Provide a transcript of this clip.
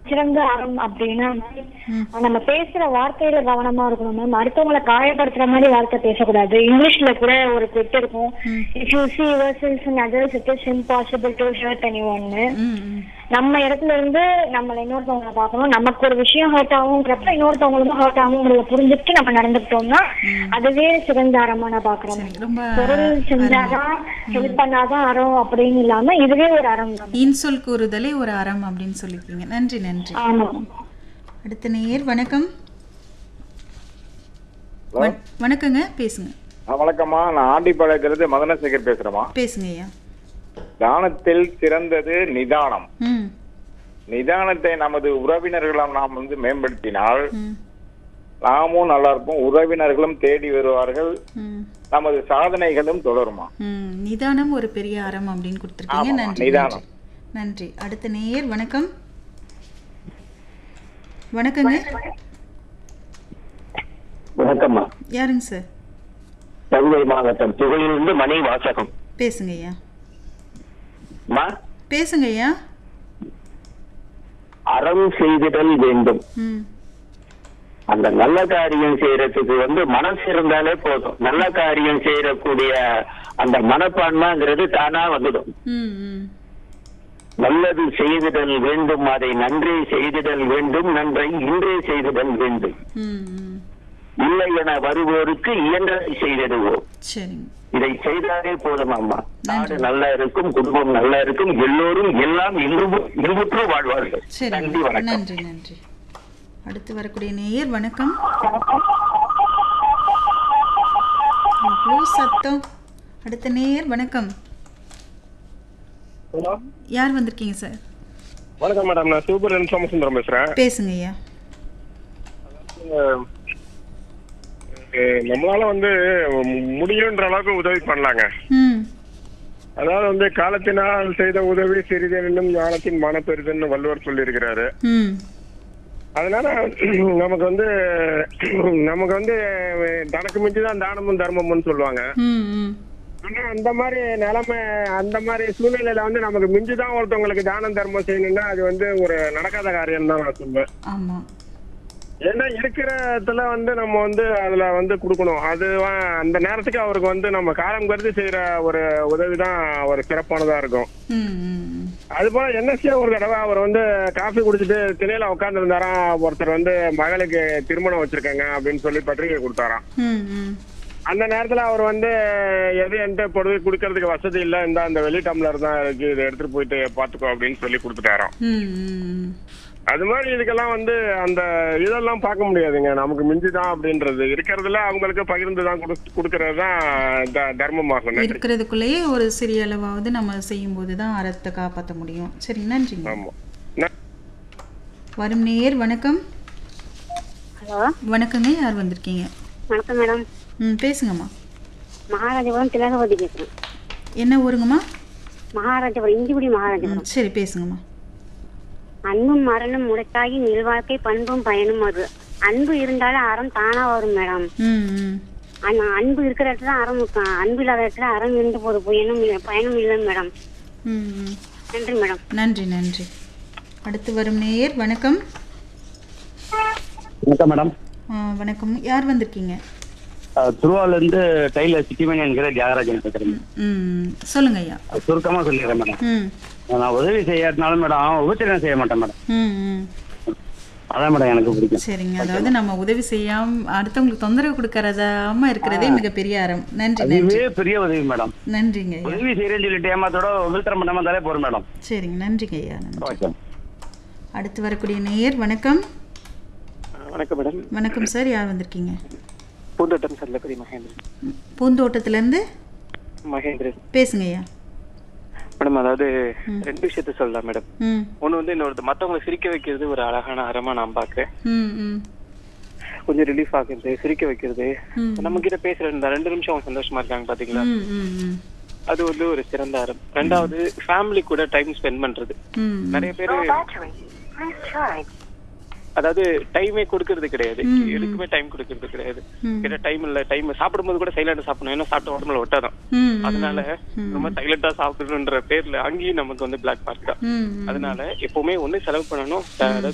சிறந்த அறம் அப்படின்னா நம்ம பேசுற வார்த்தையில கவனமா இருக்கணும் மேம் அடுத்தவங்களை காயப்படுத்துற மாதிரி வார்த்தை பேசக்கூடாது இங்கிலீஷ்ல கூட ஒரு குட் இருக்கும் if you see your selves in others it is impossible to hurt any ஒன்னு ம் ம் நம்ம இடத்துல இருந்து நம்மள இன்னொருத்தவங்களை பார்க்கணும் நமக்கு ஒரு விஷயம் ஹர்ட் ஆகுங்கிறப்ப இன்னொருத்தவங்களுக்கும் ஹர்ட் ஆகுங்கிறத புரிஞ்சுட்டு நம்ம நடந்துக்கிட்டோம்னா அதுவே சிறந்த அறமா நான் பாக்குறேன் ரொம்ப பொருள் செஞ்சாதான் ஹெல்ப் பண்ணாதான் அறம் அப்படின்னு இல்லாம இதுவே ஒரு அறம் தான் இன்சொல் கூறுதலே ஒரு அறம் அப்படின்னு சொல்லியிருக்கீங்க நன்றி நன்றி ஆமா அடுத்த நேயர் வணக்கம் வண- வணக்கங்க பேசுங்க ஆ, வணக்கம்மா நான் ஆண்டிப்பாளையத்திலிருந்து மதனசேகர் பேசுறேம்மா பேசுங்க ஐயா தானத்தில் சிறந்தது நிதானம் ம் நிதானத்தை நமது உறவினர்களால் நாம் வந்து மேம்படுத்தினால் ம் நாமும் நல்லா இருப்போம் உறவினர்களும் தேடி வருவார்கள் ம் நமது சாதனைகளும் தொடருமா ம் நிதானம் ஒரு பெரிய அறம் அப்படின்னு கொடுத்துருக்கீங்க ஆமாம்மா, நன்றி நிதானம். நன்றி. நன்றி அடுத்த நேயர் வணக்கம் வணக்கங்க வணக்கம்மா யாருங்க சார் தஞ்சை மாவட்டம் புகழிலிருந்து மணி வாசகம் பேசுங்க ஐயா அம்மா, பேசுங்க ஐயா அறம் செய்திடல் வேண்டும் ம் அந்த நல்ல காரியம் செய்யறதுக்கு வந்து மனசு இருந்தாலே போதும் நல்ல காரியம் செய்யக்கூடிய அந்த மனப்பான்மைங்கிறது தானா வந்துடும் ம் ம் நல்லது செய்திடல் வேண்டும் அதை நன்றே செய்திடல் வேண்டும் நன்றை இன்றே செய்திடல் வேண்டும் ம் ம் இல்லை என வருவோருக்கு இயன்றதை செய்திடுவோம் சரிங்க இதை செய்தாலே போதும் அம்மா நாடு நல்லா இருக்கும் குடும்பம் நல்லா இருக்கும் எல்லோரும் எல்லாம் இன்பு இன்புற்று வாழ்வார்கள் சரி நன்றி வணக்கம் நன்றி நன்றி அடுத்து வரக்கூடிய நேயர் வணக்கம் இவ்வளோ சத்தம் அடுத்த நேயர் வணக்கம் யார் வந்திருக்கீங்க சார் வணக்கம் மேடம் நான் சூப்பர் சோமசுந்தரம் பேசுறேன் பேசுங்க ஐயா அஹ், அஹ், நம்மளால வந்து முடியுன்ற அளவுக்கு உதவி பண்ணலாங்க ம் அதாவது வந்து காலத்தினால் செய்த உதவி சிறிதெனும் ஞானத்தின் மனப்பெரிதுன்னு வள்ளுவர் சொல்லியிருக்கிறாரு ம் அதனால நமக்கு வந்து நமக்கு வந்து தனக்கு மிஞ்சி தான் தானமும் தர்மமும் சொல்லுவாங்க ம் ம் ஆனா அந்த மாதிரி நிலைமை அந்த மாதிரி சூழ்நிலையில வந்து நமக்கு மிஞ்சி தான் ஒருத்தவங்களுக்கு தானம் தர்மம் செய்யணும்னா அது வந்து ஒரு நடக்காத காரியம் தான் நான் சொல்லுவேன் ஆமாம் ஏன்னா இருக்கிறதுல வந்து நம்ம வந்து அதுல வந்து கொடுக்கணும் அது வ- அந்த நேரத்துக்கு அவருக்கு வந்து நம்ம காலம் கருதி செய்யற ஒரு உதவி தான் ஒரு சிறப்பானதா இருக்கும் ம் ம் ம். அது போல என்எஸ்ஏ ஒரு தடவை அவர் வந்து காஃபி குடிச்சிட்டு திணையில உட்கார்ந்து இருந்தாராம் ஒருத்தர் வந்து மகளுக்கு திருமணம் வச்சிருக்காங்க அப்படின்னு சொல்லி பத்திரிகை கொடுத்தாராம் ம் ம் அந்த நேரத்துல அவர் வந்து எது என்கிட்ட பொழுது குடுக்கறதுக்கு வசதி இல்ல இந்த அந்த வெளி டம்ளர் தான் இருக்கு இதை எடுத்துட்டு போயிட்டு பாத்துக்கோ அப்படின்னு சொல்லி கொடுத்துட்டாராம் ம் ம் அது மாதிரி இதுக்கெல்லாம் வந்து அந்த இதெல்லாம் பார்க்க முடியாதுங்க நமக்கு மிஞ்சி தான் அப்படின்றது இருக்கிறதுல அவங்களுக்கு பகிர்ந்து தான் கொடுக்கறது தான் த- தர்மமாகும் நன்றி இருக்கிறதுக்குள்ளேயே ஒரு சிறிய அளவாவது நம்ம செய்யும்போது தான் அறத்தை காப்பாற்ற முடியும் சரி நன்றிங்க ஆமா ந- வரும் நேயர் வணக்கம் ஹலோ வணக்கங்க யார் வந்திருக்கீங்க வணக்கம் மேடம் ம் பேசுங்கம்மா மகாராஜபுரம் திலகவதி பேசுறேன் என்ன ஊருங்கம்மா மகாராஜபுரம் இஞ்சிபுடி மகாராஜபுரம் ம் சரி பேசுங்கம்மா அன்பும் மரணம் முடக்காகி நில்வாழ்க்கை பண்பும் பயனும் அது அன்பு இருந்தாலும் அறம் தானா வரும் மேடம் ம் ம் ஆனா அன்பு இருக்கிற இடத்துல அறம் இருக்கும் அன்பு இல்லாத இடத்துல அறம் இருந்து போது பயனும் இல்லை பயனும் இல்லை மேடம் ம் ம் நன்றி மேடம் நன்றி நன்றி அடுத்து வரும் நேயர் வணக்கம் வணக்கம் மேடம் ஆ, வணக்கம் யார் வந்திருக்கீங்க திருவாரூர்ல இருந்து டைலர் சிட்டிமணி என்கிற தியாகராஜன் பேசுறேன் ம் சொல்லுங்க ஐயா சுருக்கமா சொல்லிடுறேன் மேடம் ம் நான் உதவி செய்யாட்டினாலும் மேடம் உபச்சரியம் செய்ய மாட்டேன் மேடம் ம் ம் அதான் மேடம் எனக்கு பிடிக்கும் சரிங்க அதாவது நம்ம உதவி செய்யாம அடுத்தவங்களுக்கு தொந்தரவு கொடுக்கறதாம இருக்கிறதே மிகப்பெரிய அறம் நன்றி நன்றி அதுவே பெரிய உதவி மேடம் நன்றிங்க ஐயா உதவி செய்யறேன்னு சொல்லிட்டு ஏமாத்தோட உபத்திரம் பண்ணாம இருந்தாலே போறோம் மேடம் சரிங்க நன்றிங்க ஐயா நன்றி ஓகே அடுத்து வரக்கூடிய நேயர் வணக்கம் வணக்கம் மேடம் வணக்கம் சார் யார் வந்திருக்கீங்க பூந்தோட்டம் சல்லக்குடி மகேந்திரன் பூந்தோட்டத்திலேருந்து மகேந்திரன் பேசுங்க ஐயா மேடம் அதாவது ரெண்டு விஷயத்த சொல்லலாம் மேடம் ம் ஒண்ணு வந்து இன்னொரு மத்தவங்களை சிரிக்க வைக்கிறது ஒரு அழகான அறமா நான் பாக்குறேன் ம் ம் கொஞ்சம் ரிலீஃப் ஆகுறது சிரிக்க வைக்கிறது ம். நம்ம கிட்ட பேசுற இந்த ரெண்டு நிமிஷம் அவங்க சந்தோஷமா இருக்காங்க பாத்தீங்களா ம் ம் ம் அது வந்து ஒரு சிறந்த அறம் ரெண்டாவது ஃபேமிலி கூட டைம் ஸ்பெண்ட் பண்றது ம் நிறைய பேரு அதாவது டைமே கொடுக்கறது கிடையாது எதுக்குமே டைம் கொடுக்கறது கிடையாது ம். கிட்ட டைம் இல்ல டைம் சாப்பிடும்போது கூட சைலண்டா சாப்பிடணும் ஏன்னா சாப்பிட்ட உடம்புல ஒட்டாதான் ம் ம் அதனால ரொம்ப சைலண்டா சாப்பிடணுன்ற பேர்ல அங்கேயும் நமக்கு வந்து பிளாக் மார்க் தான் ம் ம் அதனால எப்பவுமே ஒண்ணு செலவு பண்ணணும் அதாவது